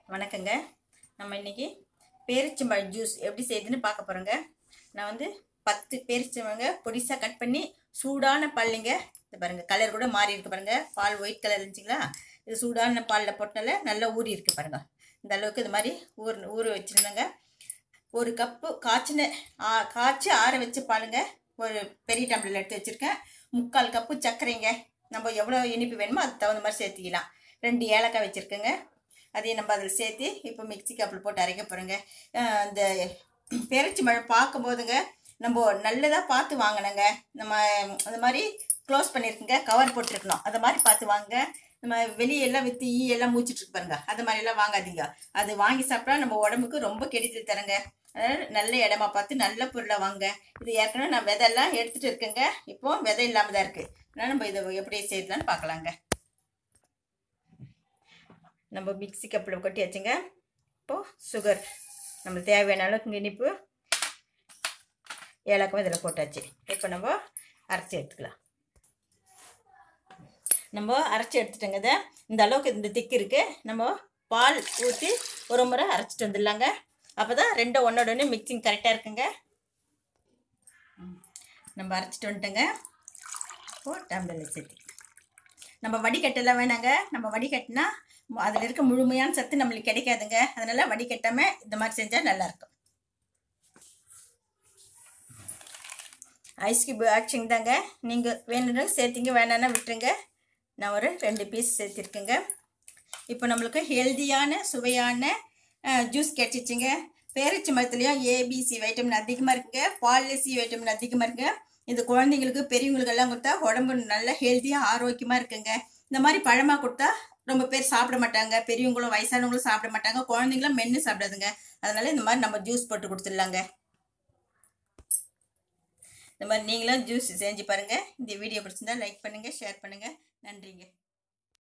வணக்கங்க நம்ம இன்னைக்கு பேரிச்சம்பழம் ஜூஸ் எப்படி செய்யுதுன்னு பார்க்க போகிறோங்க நான் வந்து பத்து பேரிச்சம்பழங்க பொடிசாக கட் பண்ணி சூடான பால்லிங்க இது பாருங்க கலர் கூட மாறி இருக்கு பாருங்க பால் ஒயிட் கலர் இருந்துச்சுங்களா இது சூடான பாலில் போட்டால நல்லா ஊறி இருக்கு பாருங்க இந்த அளவுக்கு இது மாதிரி ஊர் ஊற வச்சுருந்தேங்க ஒரு கப்பு காய்ச்சின ஆ காய்ச்சி ஆற வச்சு பாருங்க ஒரு பெரிய டம்ளர் எடுத்து வச்சுருக்கேன் முக்கால் கப்பு சர்க்கரைங்க நம்ம எவ்வளோ இனிப்பு வேணுமோ அதுக்கு தகுந்த மாதிரி சேர்த்துக்கலாம் ரெண்டு ஏலக்காய் வச்சுருக்கேங்க அதையும் நம்ம அதில் சேர்த்து இப்போ மிக்ஸி கப்பில் போட்டு அரைக்க போகிறோங்க இந்த பெருச்சி மழை பார்க்கும்போதுங்க நம்ம நல்லதாக பார்த்து வாங்கினோங்க நம்ம அந்த மாதிரி க்ளோஸ் பண்ணியிருக்குங்க கவர் போட்டிருக்கணும் அந்த மாதிரி பார்த்து வாங்க நம்ம வெளியெல்லாம் விற்று ஈ எல்லாம் மூச்சிட்டு பாருங்க அது மாதிரிலாம் வாங்காதீங்க அது வாங்கி சாப்பிட்டா நம்ம உடம்புக்கு ரொம்ப கெடுதல் தரங்க அதனால் நல்ல இடமா பார்த்து நல்ல பொருளை வாங்க இது ஏற்கனவே நான் விதையெல்லாம் எடுத்துகிட்டு இருக்கேங்க இப்போ விதை இல்லாமல் தான் இருக்குது அதனால் நம்ம இதை எப்படி செய்யலான்னு பார்க்கலாங்க நம்ம மிக்ஸி கப்பில் கொட்டி வச்சுங்க இப்போது சுகர் நம்மளுக்கு தேவையான அளவுக்கு இனிப்பு ஏலக்காய் இதில் போட்டாச்சு இப்போ நம்ம அரைச்சி எடுத்துக்கலாம் நம்ம அரைச்சி எடுத்துட்டோங்க இதை இந்த அளவுக்கு இந்த திக்கு இருக்குது நம்ம பால் ஊற்றி ஒரு முறை அரைச்சிட்டு வந்துடலாங்க அப்போ தான் ரெண்டும் ஒன்றோட ஒன்று மிக்சிங் கரெக்டாக இருக்குங்க நம்ம அரைச்சிட்டு வந்துட்டோங்க இப்போ டம்ளரில் சேர்த்து நம்ம வடிகட்டெல்லாம் வேணாங்க நம்ம வடிகட்டினா அதில் இருக்க முழுமையான சத்து நம்மளுக்கு கிடைக்காதுங்க அதனால் வடிகட்டாமல் இந்த மாதிரி செஞ்சால் நல்லாயிருக்கும் ஐஸ் கியூப் ஆக்ஷன் தாங்க நீங்கள் வேணும்னா சேர்த்திங்க வேணான்னா விட்டுருங்க நான் ஒரு ரெண்டு பீஸ் சேர்த்திருக்கேங்க இப்போ நம்மளுக்கு ஹெல்தியான சுவையான ஜூஸ் கிடச்சிச்சுங்க பேரிச்சி மரத்துலேயும் ஏபிசி வைட்டமின் அதிகமாக இருக்குங்க பாலில் சி வைட்டமின் அதிகமாக இருக்குங்க இது குழந்தைங்களுக்கு பெரியவங்களுக்கு எல்லாம் கொடுத்தா உடம்பு நல்ல ஹெல்த்தியாக ஆரோக்கியமாக இருக்குங்க இந்த மாதிரி பழமாக கொடுத்தா ரொம்ப பேர் சாப்பிட மாட்டாங்க பெரியவங்களும் வயசானவங்களும் சாப்பிட மாட்டாங்க குழந்தைங்களும் மென்று சாப்பிடாதுங்க அதனால இந்த மாதிரி நம்ம ஜூஸ் போட்டு கொடுத்துடலாங்க இந்த மாதிரி நீங்களும் ஜூஸ் செஞ்சு பாருங்கள் இந்த வீடியோ பிடிச்சிருந்தா லைக் பண்ணுங்கள் ஷேர் பண்ணுங்கள் நன்றிங்க